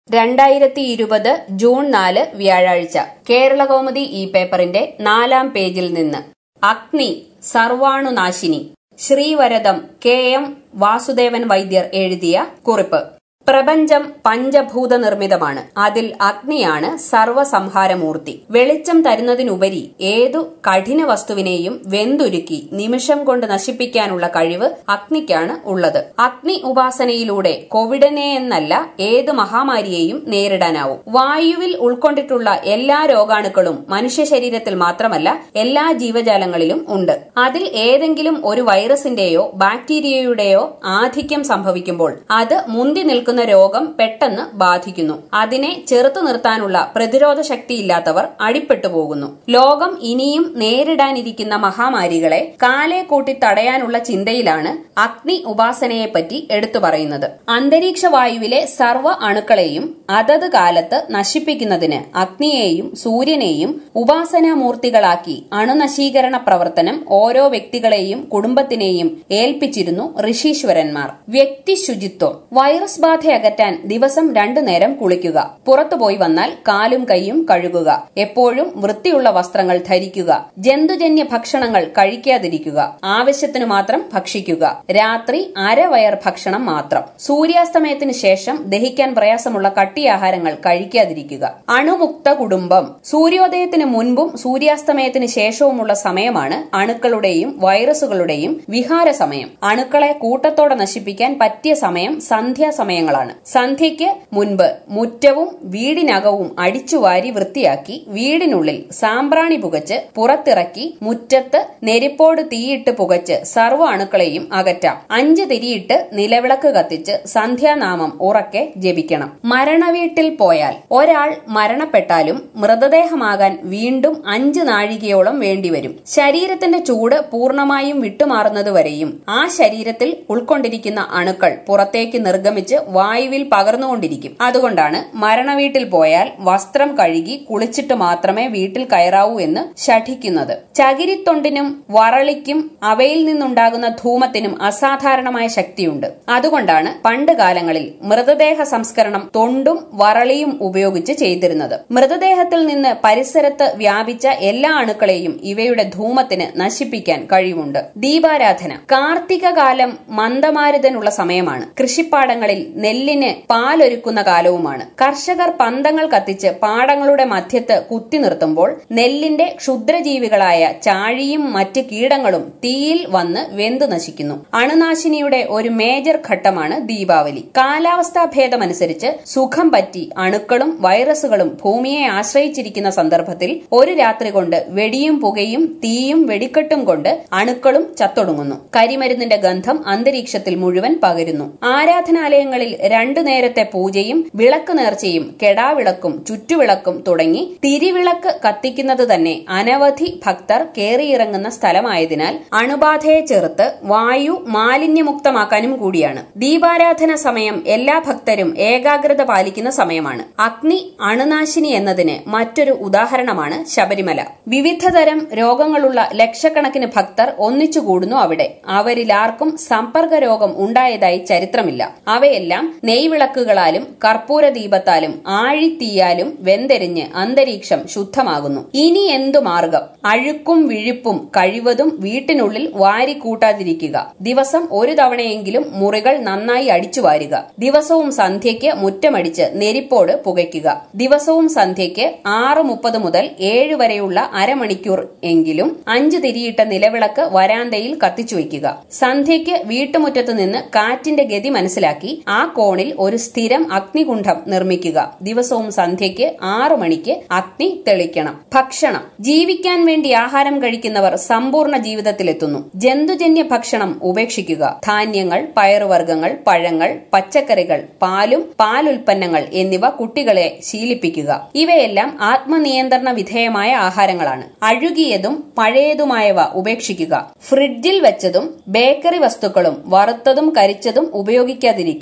രണ്ടായിരത്തി ഇരുപത് ജൂൺ നാല് വ്യാഴാഴ്ച കേരളകൗമുദി ഈ പേപ്പറിന്റെ നാലാം പേജിൽ നിന്ന് അഗ്നി സർവാണുനാശിനി ശ്രീവരദം കെ എം വാസുദേവൻ വൈദ്യർ എഴുതിയ കുറിപ്പ് പ്രപഞ്ചം പഞ്ചഭൂത നിർമ്മിതമാണ് അതിൽ അഗ്നിയാണ് സർവസംഹാരമൂർത്തി വെളിച്ചം തരുന്നതിനുപരി ഏതു കഠിന വസ്തുവിനെയും വെന്തുരുക്കി നിമിഷം കൊണ്ട് നശിപ്പിക്കാനുള്ള കഴിവ് അഗ്നിക്കാണ് ഉള്ളത് അഗ്നി ഉപാസനയിലൂടെ കോവിഡിനെ എന്നല്ല ഏത് മഹാമാരിയെയും നേരിടാനാവും വായുവിൽ ഉൾക്കൊണ്ടിട്ടുള്ള എല്ലാ രോഗാണുക്കളും മനുഷ്യ ശരീരത്തിൽ മാത്രമല്ല എല്ലാ ജീവജാലങ്ങളിലും ഉണ്ട് അതിൽ ഏതെങ്കിലും ഒരു വൈറസിന്റെയോ ബാക്ടീരിയയുടെയോ ആധിക്യം സംഭവിക്കുമ്പോൾ അത് മുന്തി നിൽക്കുന്ന രോഗം പെട്ടെന്ന് ബാധിക്കുന്നു അതിനെ ചെറുത്തു നിർത്താനുള്ള പ്രതിരോധ ശക്തിയില്ലാത്തവർ അടിപ്പെട്ടു പോകുന്നു ലോകം ഇനിയും നേരിടാനിരിക്കുന്ന മഹാമാരികളെ കാലെ കൂട്ടി തടയാനുള്ള ചിന്തയിലാണ് അഗ്നി ഉപാസനയെപ്പറ്റി എടുത്തു പറയുന്നത് അന്തരീക്ഷ വായുവിലെ സർവ്വ അണുക്കളെയും അതത് കാലത്ത് നശിപ്പിക്കുന്നതിന് അഗ്നിയെയും സൂര്യനെയും ഉപാസനാമൂർത്തികളാക്കി അണുനശീകരണ പ്രവർത്തനം ഓരോ വ്യക്തികളെയും കുടുംബത്തിനെയും ഏൽപ്പിച്ചിരുന്നു ഋഷീശ്വരന്മാർ വ്യക്തി ശുചിത്വം വൈറസ് ബാധ അകറ്റാൻ ദിവസം രണ്ടു നേരം കുളിക്കുക പുറത്തുപോയി വന്നാൽ കാലും കൈയും കഴുകുക എപ്പോഴും വൃത്തിയുള്ള വസ്ത്രങ്ങൾ ധരിക്കുക ജന്തുജന്യ ഭക്ഷണങ്ങൾ കഴിക്കാതിരിക്കുക ആവശ്യത്തിനു മാത്രം ഭക്ഷിക്കുക രാത്രി അരവയർ ഭക്ഷണം മാത്രം സൂര്യാസ്തമയത്തിന് ശേഷം ദഹിക്കാൻ പ്രയാസമുള്ള കട്ടിയാഹാരങ്ങൾ കഴിക്കാതിരിക്കുക അണുമുക്ത കുടുംബം സൂര്യോദയത്തിന് മുൻപും സൂര്യാസ്തമയത്തിന് ശേഷവുമുള്ള സമയമാണ് അണുക്കളുടെയും വൈറസുകളുടെയും വിഹാര സമയം അണുക്കളെ കൂട്ടത്തോടെ നശിപ്പിക്കാൻ പറ്റിയ സമയം സന്ധ്യാസമയങ്ങളാണ് സന്ധ്യയ്ക്ക് മുൻപ് മുറ്റവും വീടിനകവും അടിച്ചുവാരി വൃത്തിയാക്കി വീടിനുള്ളിൽ സാമ്പ്രാണി പുകച്ച് പുറത്തിറക്കി മുറ്റത്ത് നെരിപ്പോട് തീയിട്ട് പുകച്ച് സർവ്വ അണുക്കളെയും അകറ്റാം അഞ്ച് തിരിയിട്ട് നിലവിളക്ക് കത്തിച്ച് സന്ധ്യാനാമം ഉറക്കെ ജപിക്കണം മരണവീട്ടിൽ പോയാൽ ഒരാൾ മരണപ്പെട്ടാലും മൃതദേഹമാകാൻ വീണ്ടും അഞ്ച് നാഴികയോളം വേണ്ടിവരും ശരീരത്തിന്റെ ചൂട് പൂർണ്ണമായും വിട്ടുമാറുന്നതുവരെയും ആ ശരീരത്തിൽ ഉൾക്കൊണ്ടിരിക്കുന്ന അണുക്കൾ പുറത്തേക്ക് നിർഗമിച്ച് വായുവിൽ പകർന്നുകൊണ്ടിരിക്കും അതുകൊണ്ടാണ് മരണവീട്ടിൽ പോയാൽ വസ്ത്രം കഴുകി കുളിച്ചിട്ട് മാത്രമേ വീട്ടിൽ കയറാവൂ എന്ന് ശഠിക്കുന്നത് ചകിരിത്തൊണ്ടിനും വറളിക്കും അവയിൽ നിന്നുണ്ടാകുന്ന ധൂമത്തിനും അസാധാരണമായ ശക്തിയുണ്ട് അതുകൊണ്ടാണ് പണ്ട് കാലങ്ങളിൽ മൃതദേഹ സംസ്കരണം തൊണ്ടും വറളിയും ഉപയോഗിച്ച് ചെയ്തിരുന്നത് മൃതദേഹത്തിൽ നിന്ന് പരിസരത്ത് വ്യാപിച്ച എല്ലാ അണുക്കളെയും ഇവയുടെ ധൂമത്തിന് നശിപ്പിക്കാൻ കഴിവുണ്ട് ദീപാരാധന കാർത്തിക കാലം മന്ദമാരുതനുള്ള സമയമാണ് കൃഷിപ്പാടങ്ങളിൽ നെല്ലിന് പാലൊരുക്കുന്ന കാലവുമാണ് കർഷകർ പന്തങ്ങൾ കത്തിച്ച് പാടങ്ങളുടെ മധ്യത്ത് കുത്തി നിർത്തുമ്പോൾ നെല്ലിന്റെ ക്ഷുദ്രജീവികളായ ചാഴിയും മറ്റ് കീടങ്ങളും തീയിൽ വന്ന് വെന്തു നശിക്കുന്നു അണുനാശിനിയുടെ ഒരു മേജർ ഘട്ടമാണ് ദീപാവലി കാലാവസ്ഥാ ഭേദമനുസരിച്ച് സുഖം പറ്റി അണുക്കളും വൈറസുകളും ഭൂമിയെ ആശ്രയിച്ചിരിക്കുന്ന സന്ദർഭത്തിൽ ഒരു രാത്രി കൊണ്ട് വെടിയും പുകയും തീയും വെടിക്കെട്ടും കൊണ്ട് അണുക്കളും ചത്തൊടുങ്ങുന്നു കരിമരുന്നിന്റെ ഗന്ധം അന്തരീക്ഷത്തിൽ മുഴുവൻ പകരുന്നു ആരാധനാലയങ്ങളിൽ രണ്ടു നേരത്തെ പൂജയും വിളക്ക് നേർച്ചയും കെടാവിളക്കും ചുറ്റുവിളക്കും തുടങ്ങി തിരിവിളക്ക് കത്തിക്കുന്നത് തന്നെ അനവധി ഭക്തർ കേറിയിറങ്ങുന്ന സ്ഥലമായതിനാൽ അണുബാധയെ ചെറുത്ത് വായു മാലിന്യമുക്തമാക്കാനും കൂടിയാണ് ദീപാരാധന സമയം എല്ലാ ഭക്തരും ഏകാഗ്രത പാലിക്കുന്ന സമയമാണ് അഗ്നി അണുനാശിനി എന്നതിന് മറ്റൊരു ഉദാഹരണമാണ് ശബരിമല വിവിധതരം രോഗങ്ങളുള്ള ലക്ഷക്കണക്കിന് ഭക്തർ ഒന്നിച്ചുകൂടുന്നു അവിടെ അവരിലാർക്കും സമ്പർക്ക രോഗം ഉണ്ടായതായി ചരിത്രമില്ല അവയെല്ലാം നെയ്വിളക്കുകളാലും കർപ്പൂര ദീപത്താലും ആഴിത്തീയാലും വെന്തെരിഞ്ഞ് അന്തരീക്ഷം ശുദ്ധമാകുന്നു ഇനി എന്തു മാർഗം അഴുക്കും വിഴുപ്പും കഴിവതും വീട്ടിനുള്ളിൽ വാരി കൂട്ടാതിരിക്കുക ദിവസം ഒരു തവണയെങ്കിലും മുറികൾ നന്നായി അടിച്ചു വാരുക ദിവസവും സന്ധ്യയ്ക്ക് മുറ്റമടിച്ച് നെരിപ്പോട് പുകയ്ക്കുക ദിവസവും സന്ധ്യയ്ക്ക് ആറ് മുപ്പത് മുതൽ ഏഴ് വരെയുള്ള അരമണിക്കൂർ എങ്കിലും അഞ്ച് തിരിയിട്ട നിലവിളക്ക് വരാന്തയിൽ കത്തിച്ചു വയ്ക്കുക സന്ധ്യയ്ക്ക് വീട്ടുമുറ്റത്ത് നിന്ന് കാറ്റിന്റെ ഗതി മനസ്സിലാക്കി ആ കോണിൽ ഒരു സ്ഥിരം അഗ്നികുണ്ഠം നിർമ്മിക്കുക ദിവസവും സന്ധ്യയ്ക്ക് ആറു മണിക്ക് അഗ്നി തെളിക്കണം ഭക്ഷണം ജീവിക്കാൻ വേണ്ടി ആഹാരം കഴിക്കുന്നവർ സമ്പൂർണ്ണ ജീവിതത്തിലെത്തുന്നു ജന്തുജന്യ ഭക്ഷണം ഉപേക്ഷിക്കുക ധാന്യങ്ങൾ പയറുവർഗ്ഗങ്ങൾ പഴങ്ങൾ പച്ചക്കറികൾ പാലും പാലുൽപ്പന്നങ്ങൾ എന്നിവ കുട്ടികളെ ശീലിപ്പിക്കുക ഇവയെല്ലാം ആത്മനിയന്ത്രണ വിധേയമായ ആഹാരങ്ങളാണ് അഴുകിയതും പഴയതുമായവ ഉപേക്ഷിക്കുക ഫ്രിഡ്ജിൽ വെച്ചതും ബേക്കറി വസ്തുക്കളും വറുത്തതും കരിച്ചതും ഉപയോഗിക്കാതിരിക്കുക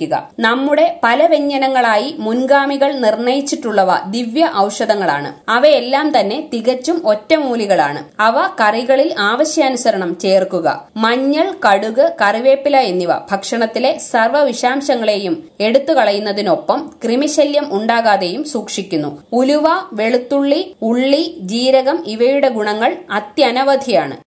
നമ്മുടെ പല വ്യഞ്ജനങ്ങളായി മുൻഗാമികൾ നിർണയിച്ചിട്ടുള്ളവ ദിവ്യ ഔഷധങ്ങളാണ് അവയെല്ലാം തന്നെ തികച്ചും ഒറ്റമൂലികളാണ് അവ കറികളിൽ ആവശ്യാനുസരണം ചേർക്കുക മഞ്ഞൾ കടുക് കറിവേപ്പില എന്നിവ ഭക്ഷണത്തിലെ സർവ്വ വിഷാംശങ്ങളെയും എടുത്തു കളയുന്നതിനൊപ്പം കൃമിശല്യം ഉണ്ടാകാതെയും സൂക്ഷിക്കുന്നു ഉലുവ വെളുത്തുള്ളി ഉള്ളി ജീരകം ഇവയുടെ ഗുണങ്ങൾ അത്യനവധിയാണ്